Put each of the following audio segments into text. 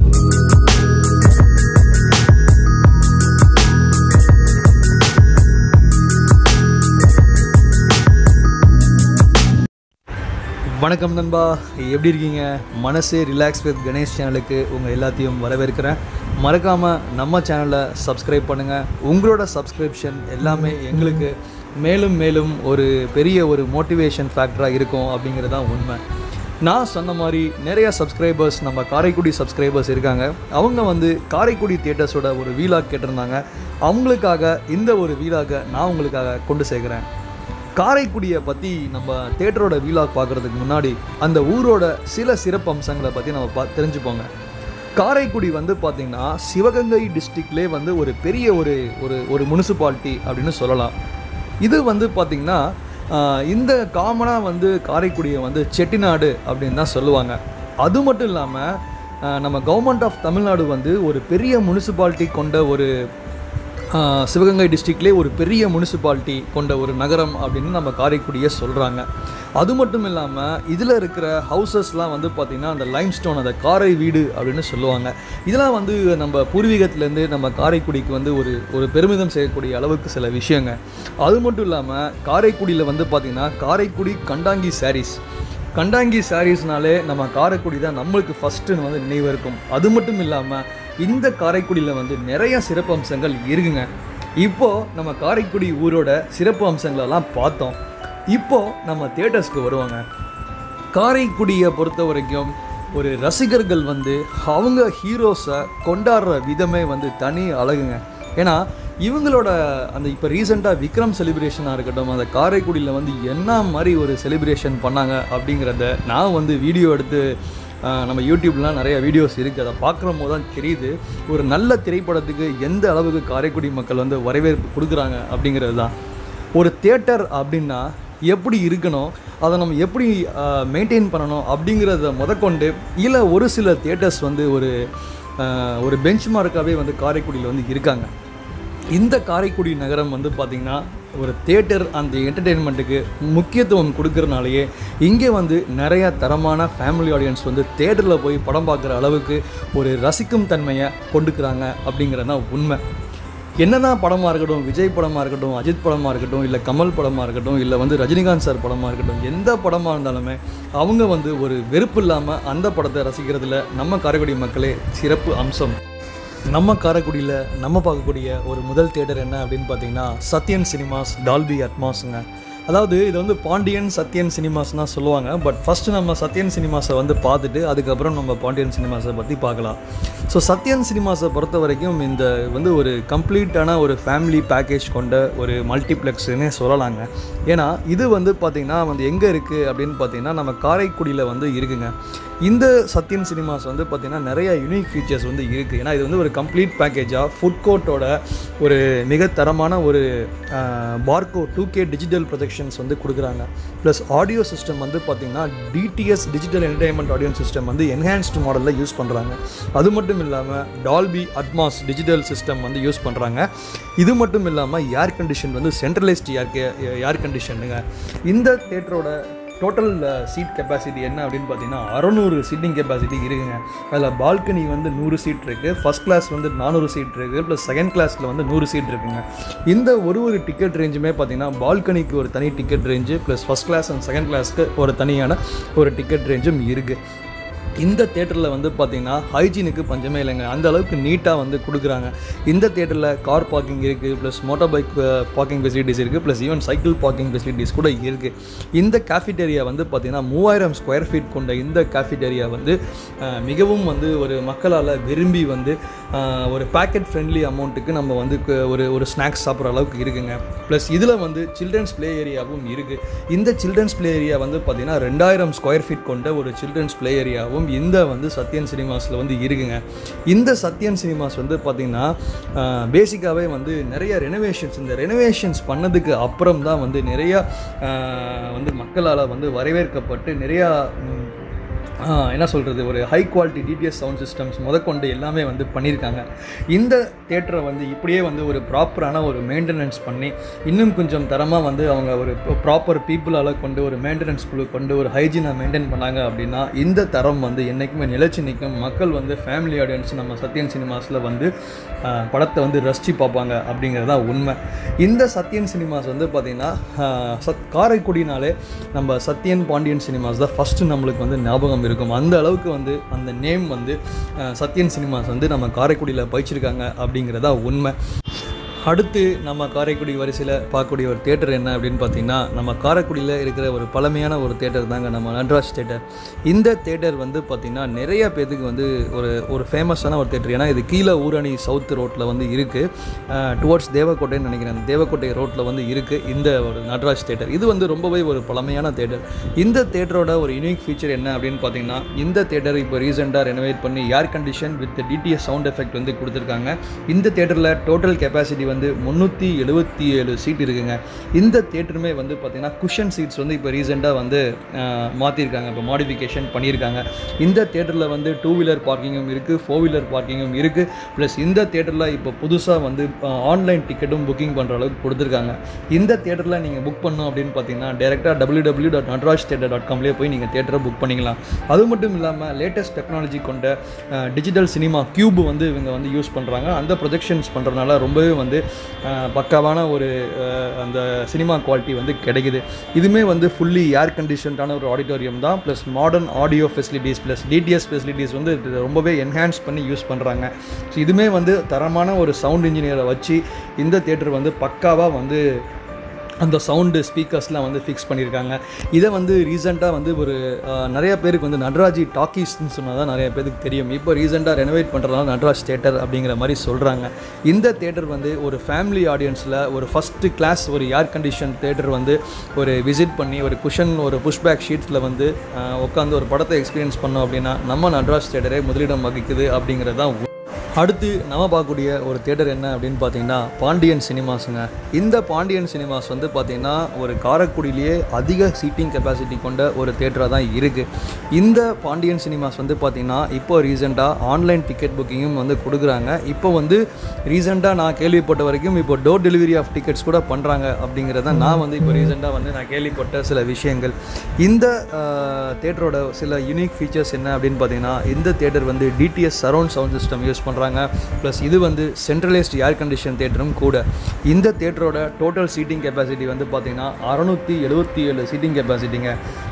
வணக்கம் நண்பா எப்படி இருக்கீங்க மனசே ரிலாக்ஸ் வித் கணேஷ் சேனலுக்கு உங்கள் எல்லாத்தையும் வரவேற்கிறேன் மறக்காமல் நம்ம சேனலை சப்ஸ்கிரைப் பண்ணுங்கள் உங்களோட சப்ஸ்கிரிப்ஷன் எல்லாமே எங்களுக்கு மேலும் மேலும் ஒரு பெரிய ஒரு மோட்டிவேஷன் ஃபேக்டராக இருக்கும் அப்படிங்கிறது தான் உண்மை நான் சொன்ன மாதிரி நிறைய சப்ஸ்கிரைபர்ஸ் நம்ம காரைக்குடி சப்ஸ்கிரைபர்ஸ் இருக்காங்க அவங்க வந்து காரைக்குடி தியேட்டர்ஸோட ஒரு வீலாக் கேட்டிருந்தாங்க அவங்களுக்காக இந்த ஒரு வீலாக நான் உங்களுக்காக கொண்டு சேர்க்குறேன் காரைக்குடியை பற்றி நம்ம தேட்டரோட வீலாக் பார்க்குறதுக்கு முன்னாடி அந்த ஊரோட சில சிறப்பு அம்சங்களை பற்றி நம்ம பா தெரிஞ்சுப்போங்க காரைக்குடி வந்து பார்த்திங்கன்னா சிவகங்கை டிஸ்ட்ரிக்ட்லேயே வந்து ஒரு பெரிய ஒரு ஒரு ஒரு முனிசிபாலிட்டி அப்படின்னு சொல்லலாம் இது வந்து பார்த்திங்கன்னா ஆஹ், இந்த காமனாக வந்து காரைக்குடியை வந்து செட்டிநாடு அப்படின்னு தான் சொல்லுவாங்க அது மட்டும் இல்லாமல் நம்ம கவர்மெண்ட் ஆஃப் தமிழ்நாடு வந்து ஒரு பெரிய முனிசிபாலிட்டி கொண்ட ஒரு ஆஹ் சிவகங்கை டிஸ்ட்ரிக்ட்லேயே ஒரு பெரிய முனிசிபாலிட்டி கொண்ட ஒரு நகரம் அப்படின்னு நம்ம காரைக்குடியை சொல்கிறாங்க அது மட்டும் இல்லாமல் இதில் இருக்கிற ஹவுசஸ்லாம் வந்து பார்த்திங்கன்னா அந்த லைம் ஸ்டோன் அந்த காரை வீடு அப்படின்னு சொல்லுவாங்க இதெல்லாம் வந்து நம்ம பூர்வீகத்துலேருந்து நம்ம காரைக்குடிக்கு வந்து ஒரு ஒரு பெருமிதம் செய்யக்கூடிய அளவுக்கு சில விஷயங்க அது மட்டும் இல்லாமல் காரைக்குடியில் வந்து பார்த்திங்கன்னா காரைக்குடி கண்டாங்கி சாரீஸ் கண்டாங்கி சாரீஸ்னாலே நம்ம காரைக்குடி தான் நம்மளுக்கு ஃபஸ்ட்டு வந்து நினைவு இருக்கும் அது மட்டும் இல்லாமல் இந்த காரைக்குடியில் வந்து நிறைய சிறப்பு அம்சங்கள் இருக்குங்க இப்போது நம்ம காரைக்குடி ஊரோட சிறப்பு அம்சங்களெல்லாம் பார்த்தோம் இப்போது நம்ம தேட்டர்ஸ்க்கு வருவாங்க காரைக்குடியை பொறுத்த வரைக்கும் ஒரு ரசிகர்கள் வந்து அவங்க ஹீரோஸை கொண்டாடுற விதமே வந்து தனி அழகுங்க ஏன்னா இவங்களோட அந்த இப்போ ரீசெண்டாக விக்ரம் செலிப்ரேஷனாக இருக்கட்டும் அந்த காரைக்குடியில் வந்து என்ன மாதிரி ஒரு செலிப்ரேஷன் பண்ணாங்க அப்படிங்கிறத நான் வந்து வீடியோ எடுத்து ஆஹ், நம்ம யூடியூப்லாம் நிறைய வீடியோஸ் இருக்குது அதை பார்க்குற போது தான் தெரியுது ஒரு நல்ல திரைப்படத்துக்கு எந்த அளவுக்கு காரைக்குடி மக்கள் வந்து வரவேற்பு கொடுக்குறாங்க அப்படிங்கிறது தான் ஒரு தேட்டர் அப்படின்னா எப்படி இருக்கணும் அதை நம்ம எப்படி மெயின்டைன் பண்ணணும் அப்படிங்கிறத முதற்கொண்டு இல்லை ஒரு சில தேட்டர்ஸ் வந்து ஒரு ஆஹ், ஒரு பெஞ்ச் மார்க்காகவே வந்து காரைக்குடியில் வந்து இருக்காங்க இந்த காரைக்குடி நகரம் வந்து பார்த்திங்கன்னா ஒரு தேட்டர் அந்த என்டர்டெயின்மெண்ட்டுக்கு முக்கியத்துவம் கொடுக்கறனாலேயே இங்கே வந்து நிறைய தரமான ஃபேமிலி ஆடியன்ஸ் வந்து தேட்டரில் போய் படம் பார்க்குற அளவுக்கு ஒரு ரசிக்கும் தன்மையை கொண்டுக்கிறாங்க அப்படிங்கிறது தான் உண்மை என்னதான் படமாக இருக்கட்டும் விஜய் படமாக இருக்கட்டும் அஜித் படமாக இருக்கட்டும் இல்லை கமல் படமாக இருக்கட்டும் இல்லை வந்து ரஜினிகாந்த் சார் படமாக இருக்கட்டும் எந்த படமாக இருந்தாலுமே அவங்க வந்து ஒரு வெறுப்பு இல்லாமல் அந்த படத்தை ரசிக்கிறதுல நம்ம காரைக்குடி மக்களே சிறப்பு அம்சம் நம்ம காரைக்குடியில் நம்ம பார்க்கக்கூடிய ஒரு முதல் தேட்டர் என்ன அப்படின்னு பார்த்தீங்கன்னா சத்யன் சினிமாஸ் டால்பி அட்மாஸுங்க அதாவது இது வந்து பாண்டியன் சத்யன் சினிமாஸ் தான் சொல்லுவாங்க பட் ஃபஸ்ட்டு நம்ம சத்யன் சினிமாஸை வந்து பார்த்துட்டு அதுக்கப்புறம் நம்ம பாண்டியன் சினிமாஸை பற்றி பார்க்கலாம் ஸோ சத்யன் சினிமாஸை பொறுத்த வரைக்கும் இந்த வந்து ஒரு கம்ப்ளீட்டான ஒரு ஃபேமிலி பேக்கேஜ் கொண்ட ஒரு மல்டிப்ளெக்ஸ்னே சொல்லலாங்க ஏன்னா இது வந்து பார்த்திங்கன்னா வந்து எங்கே இருக்குது அப்படின்னு பார்த்தீங்கன்னா நம்ம காரைக்குடியில் வந்து இருக்குங்க இந்த சத்யன் சினிமாஸ் வந்து பார்த்திங்கன்னா நிறைய யூனிக் ஃபீச்சர்ஸ் வந்து இருக்குது ஏன்னா இது வந்து ஒரு கம்ப்ளீட் பேக்கேஜாக ஃபுட் கோர்ட்டோட ஒரு மிக தரமான ஒரு Barco two K digital projections வந்து கொடுக்குறாங்க ப்ளஸ் ஆடியோ சிஸ்டம் வந்து பார்த்திங்கன்னா DTS digital entertainment audio system வந்து என்ஹான்ஸ்டு மாடலில் யூஸ் பண்ணுறாங்க அது மட்டும் இல்லாமல் டால்பி அட்மாஸ் டிஜிட்டல் சிஸ்டம் வந்து யூஸ் பண்ணுறாங்க இது மட்டும் இல்லாமல் ஏர் கண்டிஷன் வந்து சென்ட்ரலைஸ்டு ஏர் ஏர் கண்டிஷனுங்க இந்த தேட்டரோட டோட்டல் சீட் கெப்பாசிட்டி என்ன அப்படின்னு பார்த்தீங்கன்னா அறநூறு சீட்டிங் கெப்பாசிட்டி இருக்குங்க அதில் பால்கனி வந்து நூறு சீட் இருக்குது ஃபஸ்ட் கிளாஸ் வந்து நானூறு சீட் இருக்குது ப்ளஸ் செகண்ட் கிளாஸில் வந்து நூறு சீட் இருக்குங்க இந்த ஒரு ஒரு டிக்கெட் ரேஞ்சுமே பார்த்தீங்கன்னா பால்கனிக்கு ஒரு தனி ticket range plus first class and second கிளாஸ்க்கு ஒரு தனியான ஒரு டிக்கெட் ரேஞ்சும் இருக்குது இந்த தேட்டரில் வந்து பார்த்தீங்கன்னா ஹைஜீனுக்கு பஞ்சமே இல்லைங்க அந்த அளவுக்கு நீட்டாக வந்து கொடுக்குறாங்க இந்த தேட்டரில் கார் பார்க்கிங் இருக்குது plus motor bike parking facilities இருக்குது plus even cycle parking facilities கூட இருக்குது இந்த கேஃபிடேரியா வந்து பார்த்திங்கன்னா மூவாயிரம் ஸ்கொயர் ஃபீட் கொண்ட இந்த கேஃபிடேரியா வந்து அஹ், மிகவும் வந்து ஒரு மக்களால் விரும்பி வந்து அஹ், ஒரு பேக்கெட் ஃப்ரெண்ட்லி அமௌண்ட்டுக்கு நம்ம வந்து கு- ஒரு ஒரு ஸ்நாக்ஸ் சாப்பிட்ற அளவுக்கு இருக்குங்க ப்ளஸ் இதில் வந்து சில்ட்ரன்ஸ் ப்ளே ஏரியாவும் இருக்குது இந்த சில்ட்ரன்ஸ் ப்ளே ஏரியா வந்து பார்த்திங்கன்னா ரெண்டாயிரம் ஸ்கொயர் ஃபீட் கொண்ட ஒரு சில்ட்ரன்ஸ் ப்ளே ஏரியாவும் இந்த வந்து சத்யன் சினிமாஸில் வந்து இருக்குங்க இந்த சத்யன் சினிமாஸ் வந்து பார்த்திங்கன்னா பேசிக்காகவே வந்து நிறைய ரெனோவேஷன்ஸ் இந்த ரெனோவேஷன்ஸ் பண்ணதுக்கு அப்புறம் தான் வந்து நிறையா ஆஹ், வந்து மக்களால் வந்து வரவேற்கப்பட்டு நிறையா ம், ஆஹ் என்ன சொல்கிறது ஒரு high quality DTS sound systems முதற்கொண்டு எல்லாமே வந்து பண்ணியிருக்காங்க இந்த தேட்டரை வந்து இப்படியே வந்து ஒரு ப்ராப்பரான ஒரு மெயின்டெனன்ஸ் பண்ணி இன்னும் கொஞ்சம் தரமாக வந்து அவங்க ஒரு ப்ராப்பர் பீப்புளால் கொண்டு ஒரு மெயின்டெனன்ஸ் குழு கொண்டு ஒரு ஹைஜீனை மெயின்டைன் பண்ணாங்க அப்படின்னா இந்த தரம் வந்து என்றைக்குமே நிலைச்சு நிற்கும் மக்கள் வந்து ஃபேமிலி ஆடியன்ஸ் நம்ம சத்யன் சினிமாஸில் வந்து ஆஹ் படத்தை வந்து ரசித்து பார்ப்பாங்க அப்படிங்கிறது தான் உண்மை இந்த சத்யன் சினிமாஸ் வந்து பார்த்திங்கன்னா ஆஹ் சத் காரைக்குடினாலே நம்ம சத்யன் பாண்டியன் சினிமாஸ் தான் ஃபஸ்ட்டு நம்மளுக்கு வந்து ஞாபகம் இருக்கும் அந்த அளவுக்கு வந்து அந்த நேம் வந்து ஆஹ் சத்யன் சினிமாஸ் வந்து நம்ம காரைக்குடியில் பயிச்சிருக்காங்க அப்படிங்கிறதா உண்மை அடுத்து நம்ம காரைக்குடி வரிசையில் பார்க்கக்கூடிய ஒரு தேட்டர் என்ன அப்படின்னு பார்த்தீங்கன்னா நம்ம காரைக்குடியில் இருக்கிற ஒரு பழமையான ஒரு தேட்டர் தாங்க நம்ம நட்ராஜ் தேட்டர் இந்த தேட்டர் வந்து பார்த்திங்கன்னா நிறைய பேத்துக்கு வந்து ஒரு ஒரு ஃபேமஸான ஒரு தேட்டர் ஏன்னா இது கீழே ஊரணி சவுத் ரோட்டில் வந்து இருக்குது டுவர்ட்ஸ் தேவக்கோட்டைன்னு நினைக்கிறேன் அந்த தேவக்கோட்டை ரோட்டில் வந்து இருக்குது இந்த ஒரு நட்ராஜ் தேட்டர் இது வந்து ரொம்பவே ஒரு பழமையான தேட்டர் இந்த தேட்டரோட ஒரு யூனிக் ஃபீச்சர் என்ன அப்படின்னு பார்த்தீங்கன்னா இந்த தேட்டர் இப்போ ரீசெண்டாக ரெனோவேட் பண்ணி air condition with DTS sound effect வந்து கொடுத்துருக்காங்க இந்த தேட்டரில் டோட்டல் கெப்பாசிட்டி வந்து முந்நூற்றி எழுபத்தி ஏழு சீட் இருக்குங்க இந்த தேட்டருமே வந்து பார்த்திங்கன்னா குஷன் சீட்ஸ் வந்து இப்போ ரீசெண்டாக வந்து மாற்றிருக்காங்க இப்போ மாடிஃபிகேஷன் பண்ணியிருக்காங்க இந்த தேட்டரில் வந்து டூ வீலர் பார்க்கிங்கும் இருக்குது ஃபோர் வீலர் பார்க்கிங்கும் இருக்குது ப்ளஸ் இந்த தேட்டரில் இப்போ புதுசாக வந்து ஆன்லைன் டிக்கெட்டும் புக்கிங் பண்ணுற அளவுக்கு கொடுத்துருக்காங்க இந்த தேட்டரில் நீங்கள் புக் பண்ணணும் அப்படின்னு பார்த்தீங்கன்னா டேரெக்டாக W W dot Natraj theatre dot காம்லேயே போய் நீங்கள் தேட்டரை புக் பண்ணிக்கலாம் அது மட்டும் இல்லாமல் லேட்டஸ்ட் டெக்னாலஜி கொண்ட டிஜிட்டல் சினிமா கியூப் வந்து இவங்க வந்து யூஸ் பண்ணுறாங்க அந்த ப்ரொஜெக்ஷன்ஸ் பண்ணுறதுனால ரொம்பவே வந்து அஹ், பக்காவான ஒரு அஹ், அந்த சினிமா குவாலிட்டி வந்து கிடைக்குது இதுவுமே வந்து ஃபுல்லி ஏர் கண்டிஷன்டான ஒரு ஆடிட்டோரியம் தான் plus modern audio facilities plus DTS facilities வந்து இது ரொம்பவே என்ஹான்ஸ் பண்ணி யூஸ் பண்ணுறாங்க ஸோ இதுவுமே வந்து தரமான ஒரு சவுண்ட் இன்ஜினியரை வச்சு இந்த தேட்டர் வந்து பக்காவாக வந்து அந்த சவுண்டு ஸ்பீக்கர்ஸ்லாம் வந்து ஃபிக்ஸ் பண்ணியிருக்காங்க இதை வந்து ரீசெண்டாக வந்து ஒரு அஹ், நிறைய பேருக்கு வந்து நட்ராஜி டாக்கீஸ்னு சொன்னால் தான் நிறைய பேருக்கு தெரியும் இப்போ ரீசெண்டாக ரெனோவேட் பண்ணுறதுனால நட்ராஜ் தேட்டர் அப்படிங்கிற மாதிரி சொல்கிறாங்க இந்த தேட்டர் வந்து ஒரு ஃபேமிலி ஆடியன்ஸில் ஒரு ஃபஸ்ட்டு கிளாஸ் ஒரு ஏர் கண்டிஷன் தேட்டர் வந்து ஒரு விசிட் பண்ணி ஒரு குஷன் ஒரு புஷ்பேக் ஷீட்ஸில் வந்து உட்காந்து ஒரு படத்தை எக்ஸ்பீரியன்ஸ் பண்ணோம் அப்படின்னா நம்ம நட்ராஜ் தேட்டரே முதலிடம் வகிக்குது அப்படிங்கிறது தான் அடுத்து நம்ம பார்க்கக்கூடிய ஒரு தேட்டர் என்ன அப்படின்னு பார்த்தீங்கன்னா பாண்டியன் சினிமாஸுங்க இந்த பாண்டியன் சினிமாஸ் வந்து பார்த்தீங்கன்னா ஒரு காரைக்குடியிலேயே அதிக சீட்டிங் கெப்பாசிட்டி கொண்ட ஒரு தேட்டராக தான் இருக்குது இந்த பாண்டியன் சினிமாஸ் வந்து பார்த்தீங்கன்னா இப்போ ரீசெண்டாக ஆன்லைன் டிக்கெட் புக்கிங்கும் வந்து கொடுக்குறாங்க இப்போ வந்து ரீசெண்டாக நான் கேள்விப்பட்ட வரைக்கும் இப்போ டோர் டெலிவரி ஆஃப் டிக்கெட்ஸ் கூட பண்ணுறாங்க அப்படிங்கிறத நான் வந்து இப்போ ரீசெண்டாக வந்து நான் கேள்விப்பட்ட சில விஷயங்கள் இந்த தேட்டரோட சில யூனிக் ஃபீச்சர்ஸ் என்ன அப்படின்னு பார்த்தீங்கன்னா இந்த தேட்டர் வந்து DTS surround sound system use பண்ணுறாங்க ப்ளஸ் இது வந்து சென்ட்ரலைஸ்ட் ஏர் கண்டிஷன் தேட்டரும் கூட இந்த தேட்டரோட டோட்டல் சீட்டிங் கெப்பாசிட்டி வந்து பார்த்தீங்கன்னா அறநூற்றி எழுபத்தி ஏழு சீட்டிங் கெப்பாசிட்டிங்க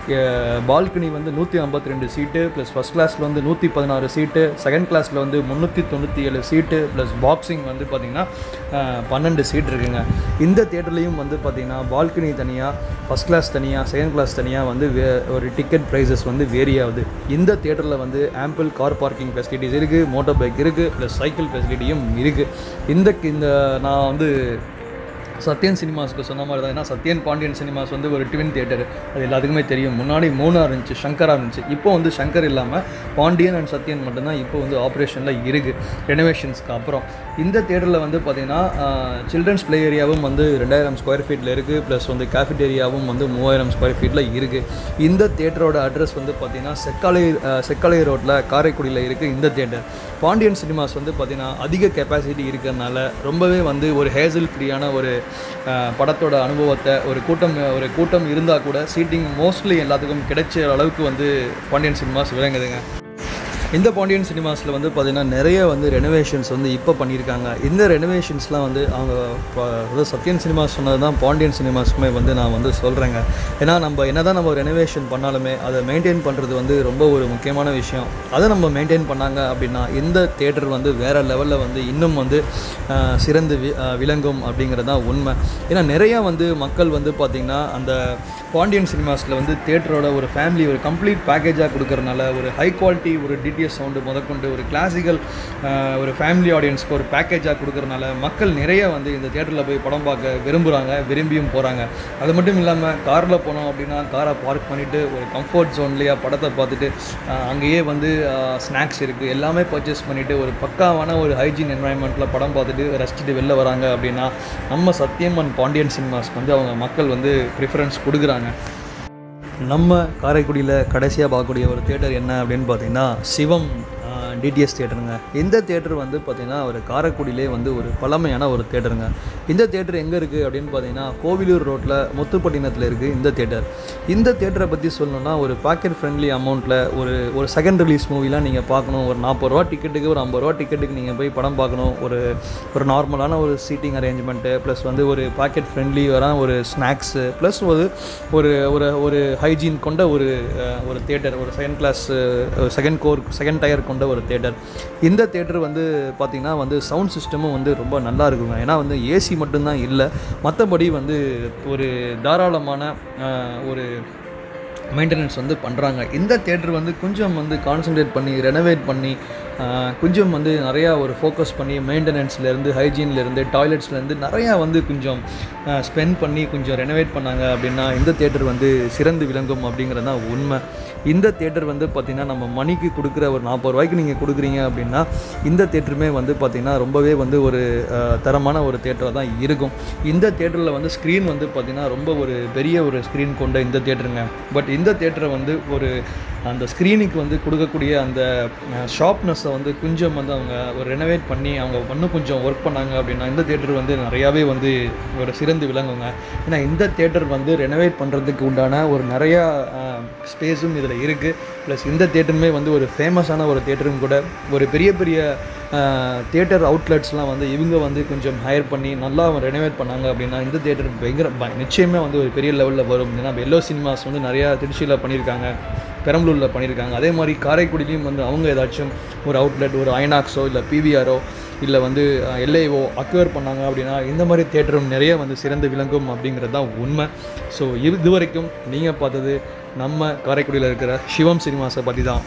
பால்கனி வந்து நூற்றி ஐம்பத்தி ரெண்டு சீட்டு ப்ளஸ் ஃபஸ்ட் கிளாஸில் வந்து நூற்றி பதினாறு சீட்டு செகண்ட் கிளாஸில் வந்து முந்நூற்றி தொண்ணூற்றி ஏழு சீட்டு ப்ளஸ் பாக்ஸிங் வந்து பார்த்திங்கன்னா பன்னெண்டு சீட் இருக்குங்க இந்த தேட்டர்லேயும் வந்து பார்த்திங்கன்னா பால்கனி தனியாக ஃபஸ்ட் கிளாஸ் தனியாக செகண்ட் கிளாஸ் தனியாக வந்து வே ஒரு டிக்கெட் ப்ரைஸஸ் வந்து வேரி ஆகுது இந்த தேட்டரில் வந்து ஆம்பிள் கார் பார்க்கிங் ஃபெசிலிட்டிஸ் இருக்குது மோட்டார் பைக் இருக்குது ப்ளஸ் சைக்கிள் ஃபெசிலிட்டியும் இருக்குது இந்த இந்த நான் வந்து சத்யன் சினிமாஸ்க்கு சொன்ன மாதிரி தான் ஏன்னா சத்யன் பாண்டியன் சினிமாஸ் வந்து ஒரு ட்வின் தியேட்டர் அது எல்லாத்துக்குமே தெரியும் முன்னாடி மூணா இருந்துச்சு சங்கரா இருந்துச்சு இப்போ வந்து சங்கர் இல்லாமல் பாண்டியன் அண்ட் சத்யன் மட்டும்தான் இப்போ வந்து ஆப்ரேஷனில் இருக்குது ரெனோவேஷன்ஸ்க்கு அப்புறம் இந்த தேட்டரில் வந்து பார்த்திங்கன்னா சில்ட்ரன்ஸ் ப்ளே ஏரியாவும் வந்து ரெண்டாயிரம் ஸ்கொயர் ஃபீட்டில் இருக்குது ப்ளஸ் வந்து கேஃபிடேரியாவும் வந்து மூவாயிரம் ஸ்கொயர் ஃபீட்டில் இருக்குது இந்த தேட்டரோட அட்ரஸ் வந்து பார்த்திங்கன்னா செக்காலை அஹ், செக்காலை ரோட்டில் காரைக்குடியில் இருக்குது இந்த தேட்டர் பாண்டியன் சினிமாஸ் வந்து பார்த்திங்கன்னா அதிக கெப்பாசிட்டி இருக்கிறதுனால ரொம்பவே வந்து ஒரு ஹேசல் ஃப்ரீயான ஒரு அஹ், படத்தோட அனுபவத்தை ஒரு கூட்டம் ஒரு கூட்டம் இருந்தால் கூட சீட்டிங் மோஸ்ட்லி எல்லாத்துக்கும் கிடைச்ச அளவுக்கு வந்து பாண்டியன் சினிமாஸ் விளங்குதுங்க இந்த பாண்டியன் சினிமாஸில் வந்து பார்த்திங்கன்னா நிறைய வந்து ரெனோவேஷன்ஸ் வந்து இப்போ பண்ணியிருக்காங்க இந்த ரெனோவேஷன்ஸ்லாம் வந்து அவங்க ப- அதாவது சத்யன் சினிமாஸ் சொன்னது தான் பாண்டியன் சினிமாஸ்க்குமே வந்து நான் வந்து சொல்கிறேங்க ஏன்னா நம்ம என்ன தான் நம்ம ரெனோவேஷன் பண்ணாலுமே அதை மெயின்டைன் பண்ணுறது வந்து ரொம்ப ஒரு முக்கியமான விஷயம் அதை நம்ம மெயின்டைன் பண்ணாங்க அப்படின்னா இந்த தேட்டர் வந்து வேறு லெவலில் வந்து இன்னும் வந்து ஆஹ், சிறந்து வி ஆஹ், விளங்கும் அப்படிங்கிறது தான் உண்மை ஏன்னா நிறைய வந்து மக்கள் வந்து பார்த்திங்கன்னா அந்த பாண்டியன் சினிமாஸில் வந்து தேட்டரோட ஒரு ஃபேமிலி ஒரு கம்ப்ளீட் பேக்கேஜாக கொடுக்கறனால ஒரு ஹை குவாலிட்டி ஒரு டிடிஎஸ் சவுண்டு முதற்கொண்டு ஒரு கிளாசிக்கல் ஒரு ஃபேமிலி ஆடியன்ஸ்க்கு ஒரு பேக்கேஜாக கொடுக்கறனால மக்கள் நிறைய வந்து இந்த தேட்டரில் போய் படம் பார்க்க விரும்புகிறாங்க விரும்பியும் போகிறாங்க அது மட்டும் இல்லாமல் காரில் போனோம் அப்படின்னா காரை பார்க் பண்ணிவிட்டு ஒரு கம்ஃபர்ட் ஜோன்லேயே படத்தை பார்த்துட்டு ஆஹ், அங்கேயே வந்து ஸ்நாக்ஸ் இருக்குது எல்லாமே பர்ச்சேஸ் பண்ணிவிட்டு ஒரு பக்காவான ஒரு ஹைஜீன் என்வாயன்மெண்ட்டில் படம் பார்த்துட்டு ரசிச்சுட்டு வெளில வராங்க அப்படின்னா நம்ம சத்யம் அண்ட் பாண்டியன் சினிமாஸ்க்கு வந்து அவங்க மக்கள் வந்து ப்ரிஃபரன்ஸ் கொடுக்குறாங்க நம்ம காரைக்குடியில் கடைசியாக பார்க்கக்கூடிய ஒரு தேட்டர் என்ன அப்படின்னு பார்த்தீங்கன்னா சிவம் டிடிஎஸ் தேட்டருங்க இந்த தேட்டர் வந்து பார்த்திங்கன்னா ஒரு காரைக்குடியிலே வந்து ஒரு பழமையான ஒரு தேட்டருங்க இந்த தேட்டர் எங்கே இருக்குது அப்படின்னு பார்த்தீங்கன்னா கோவிலூர் ரோட்டில் முத்துப்பட்டினத்தில் இருக்குது இந்த தேட்டர் இந்த தேட்டரை பற்றி சொல்லணும்னா ஒரு பாக்கெட் ஃப்ரெண்ட்லி அமௌண்ட்டில் ஒரு ஒரு செகண்ட் ரிலீஸ் மூவிலாம் நீங்கள் பார்க்கணும் ஒரு நாற்பது ரூபா டிக்கெட்டுக்கு ஒரு ஐம்பது ரூபா டிக்கெட்டுக்கு நீங்கள் போய் படம் பார்க்கணும் ஒரு ஒரு நார்மலான ஒரு சீட்டிங் அரேஞ்ச்மெண்ட்டு ப்ளஸ் வந்து ஒரு பாக்கெட் ஃப்ரெண்ட்லி வர ஒரு ஸ்நாக்ஸு ப்ளஸ் ஒரு ஒரு ஒரு ஒரு ஹைஜீன் கொண்ட ஒரு அஹ், ஒரு தேட்டர் ஒரு செகண்ட் கிளாஸ் செகண்ட் கோர் செகண்ட் டயர் கொண்ட ஒரு தேட்டர் இந்த தேட்டர் வந்து பார்த்திங்கன்னா வந்து சவுண்ட் சிஸ்டமும் வந்து ரொம்ப நல்லா இருக்குங்க ஏன்னா வந்து ஏசி மட்டும்தான் இல்லை மற்றபடி வந்து ஒரு தாராளமான அஹ், ஒரு மெயின்டெனன்ஸ் வந்து பண்ணுறாங்க இந்த தேட்டர் வந்து கொஞ்சம் வந்து கான்சன்ட்ரேட் பண்ணி ரெனோவேட் பண்ணி ஆஹ், கொஞ்சம் வந்து நிறையா ஒரு ஃபோக்கஸ் பண்ணி மெயின்டெனன்ஸ்லேருந்து ஹைஜீன்லேருந்து டாய்லெட்ஸ்லேருந்து நிறையா வந்து கொஞ்சம் ஸ்பெண்ட் பண்ணி கொஞ்சம் ரெனோவேட் பண்ணாங்க அப்படின்னா இந்த தேட்டர் வந்து சிறந்து விளங்கும் அப்படிங்கிறது தான் உண்மை இந்த தேட்டர் வந்து பார்த்திங்கன்னா நம்ம மணிக்கு கொடுக்குற ஒரு நாற்பது ரூபாய்க்கு நீங்கள் கொடுக்குறீங்க அப்படின்னா இந்த தேட்டருமே வந்து பார்த்திங்கன்னா ரொம்பவே வந்து ஒரு ஆஹ், தரமான ஒரு தேட்டராக தான் இருக்கும் இந்த தேட்டரில் வந்து ஸ்க்ரீன் வந்து பார்த்திங்கன்னா ரொம்ப ஒரு பெரிய ஒரு ஸ்க்ரீன் கொண்ட இந்த தேட்டருங்க பட் இந்த தேட்டரை வந்து ஒரு அந்த ஸ்க்ரீனுக்கு வந்து கொடுக்கக்கூடிய அந்த ஷார்ப்னஸை வந்து கொஞ்சம் வந்து அவங்க ஒரு ரெனோவேட் பண்ணி அவங்க இன்னும் கொஞ்சம் ஒர்க் பண்ணாங்க அப்படின்னா இந்த தேட்டர் வந்து நிறையாவே வந்து ஒரு சிறந்து விளங்குங்க ஏன்னா இந்த தேட்டர் வந்து ரெனோவேட் பண்ணுறதுக்கு உண்டான ஒரு நிறையா ஸ்பேஸும் இதில் இருக்குது ப்ளஸ் இந்த தேட்டருமே வந்து ஒரு ஃபேமஸான ஒரு தேட்டரும் கூட ஒரு பெரிய பெரிய தேட்டர் அவுட்லெட்ஸ்லாம் வந்து இவங்க வந்து கொஞ்சம் ஹையர் பண்ணி நல்லா ரெனோவேட் பண்ணாங்க அப்படின்னா இந்த தேட்டர் பயங்கர ப- நிச்சயமே வந்து ஒரு பெரிய லெவலில் வரும் ஏன்னா எல்லோ சினிமாஸ் வந்து நிறையா திருச்சியில் பண்ணியிருக்காங்க பெரம்பலூரில் பண்ணியிருக்காங்க அதே மாதிரி காரைக்குடிலையும் வந்து அவங்க ஏதாச்சும் ஒரு அவுட்லெட் ஒரு ஐநாக்ஸோ இல்லை பிவிஆரோ இல்லை வந்து எல்ஏஓ அக்வேர் பண்ணாங்க அப்படின்னா இந்த மாதிரி தேட்டரும் நிறைய வந்து சிறந்து விளங்கும் அப்படிங்கிறது தான் உண்மை ஸோ இது வரைக்கும் நீங்கள் பார்த்தது நம்ம காரைக்குடியில் இருக்கிற சிவம் சினிமாஸை பற்றி தான்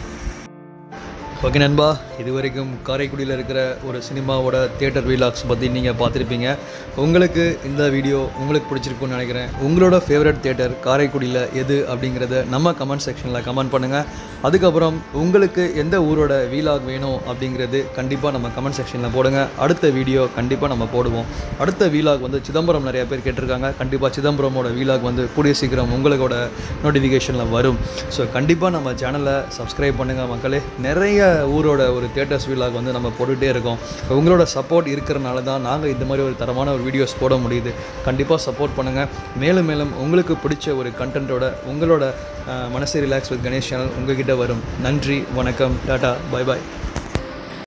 ஓகே நண்பா இது வரைக்கும் காரைக்குடியில் இருக்கிற ஒரு சினிமாவோட தியேட்டர் வீலாக்ஸ் பற்றி நீங்கள் பார்த்துருப்பீங்க உங்களுக்கு இந்த வீடியோ உங்களுக்கு பிடிச்சிருக்குன்னு நினைக்கிறேன் உங்களோட ஃபேவரட் தியேட்டர் காரைக்குடியில் எது அப்படிங்கிறத நம்ம கமெண்ட் செக்ஷனில் கமெண்ட் பண்ணுங்கள் அதுக்கப்புறம் உங்களுக்கு எந்த ஊரோட வீலாக் வேணும் அப்படிங்கிறது கண்டிப்பாக நம்ம கமெண்ட் செக்ஷனில் போடுங்க அடுத்த வீடியோ கண்டிப்பாக நம்ம போடுவோம் அடுத்த வீலாக் வந்து சிதம்பரம் நிறைய பேர் கேட்டிருக்காங்க கண்டிப்பாக சிதம்பரமோட வீலாக் வந்து கூடிய சீக்கிரம் உங்களோட நோட்டிஃபிகேஷனில் வரும் ஸோ கண்டிப்பாக நம்ம சேனலை சப்ஸ்கிரைப் பண்ணுங்கள் மக்களே நிறைய ஊரோட ஒரு தேட்டர்ஸ் வீலாக் வந்து நம்ம போட்டுகிட்டே இருக்கோம் உங்களோட சப்போர்ட் இருக்கிறனால தான் நாங்கள் இந்த மாதிரி ஒரு தரமான ஒரு வீடியோஸ் போட முடியுது கண்டிப்பாக சப்போர்ட் பண்ணுங்கள் மேலும் மேலும் உங்களுக்கு பிடிச்ச ஒரு கண்டென்ட்டோட உங்களோட அஹ், மனசை ரிலாக்ஸ் வித் கணேஷ் சேனல் உங்ககிட்ட வரும் நன்றி வணக்கம் டாடா பை பாய்